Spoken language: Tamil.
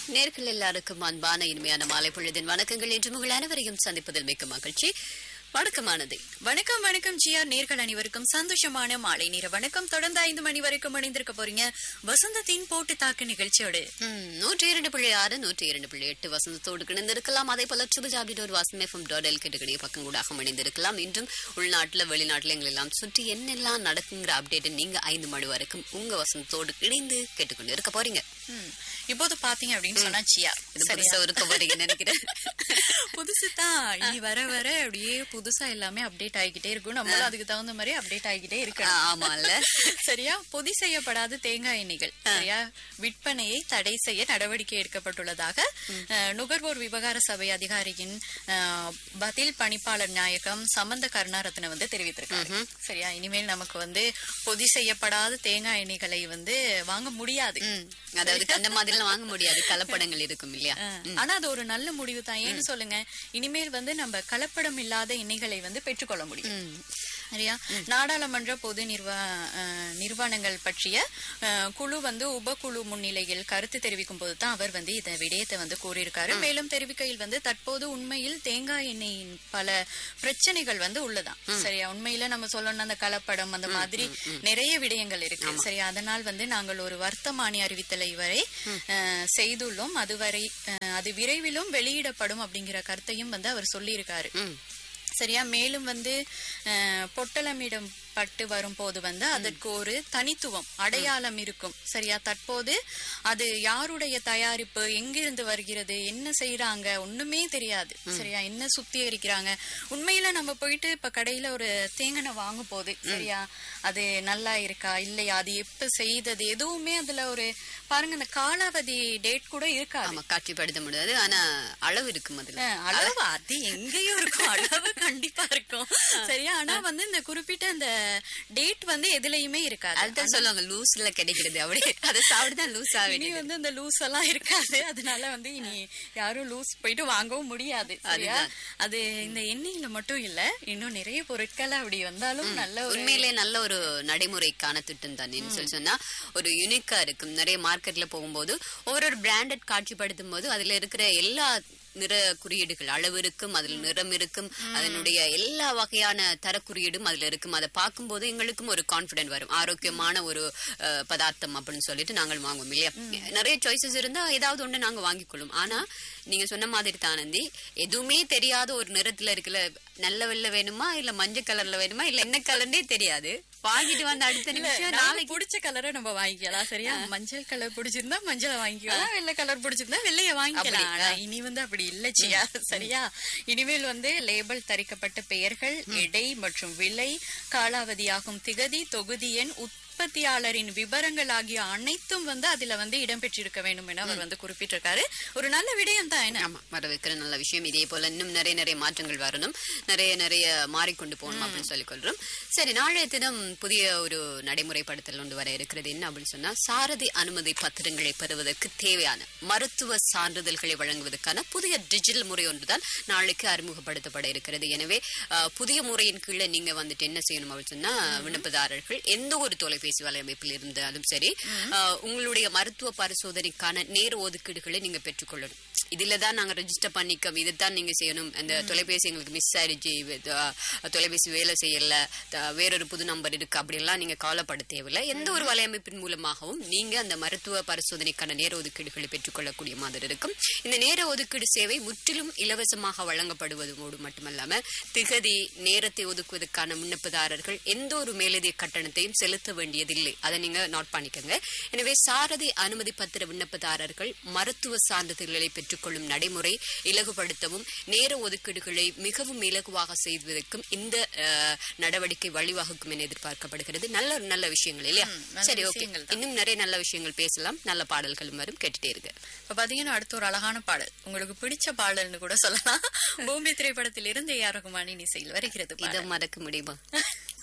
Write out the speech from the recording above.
நேர்கள் எல்லாருக்கும் அன்பான இனிமையான மாலை பொழுதின் வணக்கங்கள் என்று உங்கள் அனைவரையும் சந்திப்பதில் மிக்க மகிழ்ச்சி வணக்கமானது வணக்கம் வணக்கம் ஜிஆர் நேர்கள் அனைவருக்கும் சந்தோஷமான மாலை நேர வணக்கம் தொடர்ந்து ஐந்து மணி வரைக்கும் இணைந்திருக்க போறீங்க வசந்தத்தின் போட்டு தாக்கு நிகழ்ச்சியோடு ம், நூற்றி இரண்டு புள்ளி ஆறு நூற்றி இரண்டு புள்ளி எட்டு வசந்தத்தோடு கிணந்திருக்கலாம் அதே போல ட்ரிபிள் ஒரு வாசம் எஃப்எம் டாட் எல் கேட்டுக்கிடைய பக்கம் கூட இணைந்திருக்கலாம் இன்றும் உள்நாட்டுல வெளிநாட்டுல எங்களை எல்லாம் சுற்றி என்னெல்லாம் நடக்குங்கிற அப்டேட் நீங்க ஐந்து மணி வரைக்கும் உங்க வசந்தத்தோடு இணைந்து கேட்டுக்கொண்டு இருக்க போறீங்க ம், இப்போது பாத்தீங்க அப்படின்னு சொன்னா ஜியா இது புதுசா இருக்க போறீங்க நினைக்கிறேன் புதுசு தான் இனி வர வர அப்படியே புதுசா எல்லாமே அப்டேட் ஆகிக்கிட்டே இருக்கும் நம்மளும் அதுக்கு தகுந்த மாதிரி அப்டேட் ஆகிக்கிட்டே ஆ, இருக்கணும் ஆமால்ல சரியா பொதி செய்யப்படாத தேங்காய் எண்ணெய்கள் சரியா விற்பனையை தடை செய்ய நடவடிக்கை எடுக்கப்பட்டுள்ளதாக அஹ், நுகர்வோர் விவகார சபை அதிகாரியின் அஹ், பதில் பணிப்பாளர் நாயகம் சம்பந்த கருணாரத்ன வந்து தெரிவித்திருக்காரு சரியா இனிமேல் நமக்கு வந்து பொதி செய்யப்படாத தேங்காய் எண்ணெய்களை வந்து வாங்க முடியாது ம், அதாவது அந்த மாதிரி எல்லாம் வாங்க முடியாது கலப்படங்கள் இருக்கும் இல்லையா ஆனா அது ஒரு நல்ல முடிவு தான் ஏன்னு சொல்லுங்க இனிமேல் வந்து நம்ம கலப்படம் இல்லாத எண்ணெய்களை வந்து பெற்றுக்கொள்ள முடியும் ம். சரியா நாடாளுமன்ற பொது நிர்வா அஹ், நிறுவனங்கள் பற்றிய அஹ், குழு வந்து உபகுழு முன்னிலையில் கருத்து தெரிவிக்கும் போது தான் அவர் வந்து இந்த விடயத்தை வந்து கூறியிருக்காரு மேலும் தெரிவிக்கையில் வந்து தற்போது உண்மையில் தேங்காய் எண்ணெயின் பல பிரச்சனைகள் வந்து உள்ளதாம் சரியா உண்மையில நம்ம சொல்லணும் அந்த கலப்படம் அந்த மாதிரி நிறைய விடயங்கள் இருக்கு சரியா அதனால் வந்து நாங்கள் ஒரு வர்த்தமானி அறிவித்தலை வரை அஹ், செய்துள்ளோம் அதுவரை அஹ், அது விரைவிலும் வெளியிடப்படும் அப்படிங்கிற கருத்தையும் வந்து அவர் சொல்லியிருக்காரு ம். சரியா மேலும் வந்து அஹ், பொட்டலமிடம் பட்டு வரும்போது வந்து அதற்கு ஒரு தனித்துவம் அடையாளம் இருக்கும் சரியா தற்போது அது யாருடைய தயாரிப்பு எங்கிருந்து வருகிறது என்ன செய்யறாங்க ஒண்ணுமே தெரியாது சரியா என்ன சுத்திகரிக்கிறாங்க உண்மையில நம்ம போயிட்டு இப்ப கடையில ஒரு தேங்கனை வாங்கும் போது சரியா அது நல்லா இருக்கா இல்லையா அது எப்ப செய்தது எதுவுமே அதுல ஒரு பாருங்க அந்த காலாவதி டேட் கூட இருக்காது ஆமா காட்சிப்படுத்த முடியாது ஆனா அளவு இருக்கும் அதுல அஹ், அளவு அது எங்கேயும் இருக்கும் அளவு கண்டிப்பா இருக்கும் சரியா ஆனா வந்து இந்த குறிப்பிட்ட இந்த டேட் வந்து எதுலயுமே இருக்காது அதுதான் சொல்லுவாங்க லூஸ்ல கிடைக்கிறது அப்படியே அதை சாப்பிட்டுதான் லூஸ் ஆக இனி வேண்டியது வந்து இந்த லூஸ் எல்லாம் இருக்காது அதனால வந்து இனி யாரும் லூஸ் போயிட்டு வாங்கவும் முடியாது சரியா அது இந்த எண்ணெயில மட்டும் இல்ல இன்னும் நிறைய பொருட்கள் அப்படி வந்தாலும் நல்ல ஒரு உண்மையிலே நல்ல ஒரு நடைமுறைக்கான திட்டம் தானே சொல்லி சொன்னா ஒரு யூனிக்கா இருக்கும் நிறைய மார்க்கெட்ல போகும்போது ஒரு ஒரு பிராண்டட் காட்சிப்படுத்தும் போது அதுல இருக்கிற எல்லா நிற குறியீடுகள் அளவு இருக்கும் அதுல நிறம் இருக்கும் அதனுடைய எல்லா வகையான தர குறியீடும் அதுல இருக்கும் அதை பார்க்கும்போது எங்களுக்கும் ஒரு கான்பிடன்ட் வரும் ஆரோக்கியமான ஒரு அஹ், பதார்த்தம் அப்படின்னு சொல்லிட்டு நாங்கள் வாங்குவோம் இல்லையா நிறைய சாய்ஸஸ் இருந்தா ஏதாவது ஒண்ணு நாங்க வாங்கிக்கொள்ளும் ஆனா நீங்க சொன்ன மாதிரி தானந்தி எதுவுமே தெரியாத ஒரு நிறத்துல இருக்குல்ல நல்ல வெள்ளை வேணுமா இல்ல மஞ்சள் கலர்ல வேணுமா இல்ல என்ன கலர்னே தெரியாது வாங்கிட்டு வந்து அடுத்த நிமிஷம் நாளைக்கு நாளைக்கு பிடிச்ச கலரை நம்ம வாங்கிக்கலாம் சரியா மஞ்சள் கலர் பிடிச்சிருந்தா மஞ்சளை வாங்கிக்கலாம் வெள்ளை கலர் பிடிச்சிருந்தா வெள்ளைய வாங்கிக்கலாம் ஆனா இனி வந்து அப்படி இல்ல சியா சரியா இனிமேல் வந்து லேபிள் தரிக்கப்பட்ட பெயர்கள் எடை மற்றும் விலை காலாவதியாகும் திகதி தொகுதி எண் உற்பத்தியாளரின் விவரங்கள் ஆகிய அனைத்தும் வந்து அதுல வந்து இடம்பெற்றிருக்க வேண்டும் என அவர் வந்து குறிப்பிட்டிருக்காரு ஒரு நல்ல விடயம் தான் என்ன ஆமா வரவேற்கிற நல்ல விஷயம் இதே போல இன்னும் நிறைய நிறைய மாற்றங்கள் வரணும் நிறைய நிறைய மாறிக்கொண்டு போகணும் அப்படின்னு சொல்லிக் கொள்றோம் சரி நாளைய தினம் புதிய ஒரு நடைமுறைப்படுத்தல் ஒன்று வர இருக்கிறது என்ன அப்படின்னு சொன்னா சாரதி அனுமதி பத்திரங்களை பெறுவதற்கு தேவையான மருத்துவ சான்றிதழ்களை வழங்குவதற்கான புதிய டிஜிட்டல் முறை ஒன்றுதான் நாளைக்கு அறிமுகப்படுத்தப்பட இருக்கிறது எனவே அஹ், புதிய முறையின் கீழே நீங்க வந்துட்டு என்ன செய்யணும் அப்படின்னு சொன்னா விண்ணப்பதாரர்கள் எந்த ஒரு தொலைபேசி வலையமைப்பில் இருந்தாலும் சரி அஹ், உங்களுடைய மருத்துவ பரிசோதனைக்கான நேர ஒதுக்கீடுகளை நீங்க பெற்றுக்கொள்ளணும் இதுல தான் நாங்க ரெஜிஸ்டர் பண்ணிக்கோம் இதுதான் நீங்க செய்யணும் அந்த தொலைபேசி எங்களுக்கு மிஸ் ஆயிடுச்சு இது, அஹ், தொலைபேசி வேலை செய்யல த- வேறொரு புது நம்பர் இருக்கு அப்படியெல்லாம் நீங்க கவலைப்பட தேவையில்லை எந்த ஒரு வலையமைப்பின் மூலமாகவும் நீங்க அந்த மருத்துவ பரிசோதனைக்கான நேர ஒதுக்கீடுகளை பெற்றுக்கொள்ளக்கூடிய மாதிரி இருக்கும் இந்த நேர ஒதுக்கீடு சேவை முற்றிலும் இலவசமாக வழங்கப்படுவதோடு மட்டுமல்லாம திகதி நேரத்தை ஒதுக்குவதற்கான விண்ணப்பதாரர்கள் எந்த ஒரு மேலதிக கட்டணத்தையும் செலுத்த வேண்டியதில்லை அதை நீங்க நோட் பண்ணிக்கோங்க எனவே சாரதி அனுமதி பத்திர விண்ணப்பதாரர்கள் மருத்துவ சான்றிதழ்களை பெற்றுக்கொள்ளும் நடைமுறை இலகுபடுத்தவும் நேர ஒதுக்கீடுகளை மிகவும் இலகுவாக செய்வதற்கும் இந்த அஹ், நடவடிக்கை வழிவகுக்கும் என எதிர்பார்க்கப்படுகிறது நல்ல நல்ல விஷயங்கள் இல்லையா நல்ல சரி ஓகே விஷயங்கள் தான். இன்னும் நிறைய நல்ல விஷயங்கள் பேசலாம் நல்ல பாடல்களும் வரும் கேட்டுட்டே இருக்கு இப்ப பாத்தீங்கன்னா அடுத்த ஒரு அழகான பாடல் உங்களுக்கு பிடிச்ச பாடல்னு கூட சொல்லலாம் பூமி திரைப்படத்தில் இருந்து ஏ ஆர் ரகுமானின் இசையில் வருகிறது பாடல். இதை மறக்க முடியுமா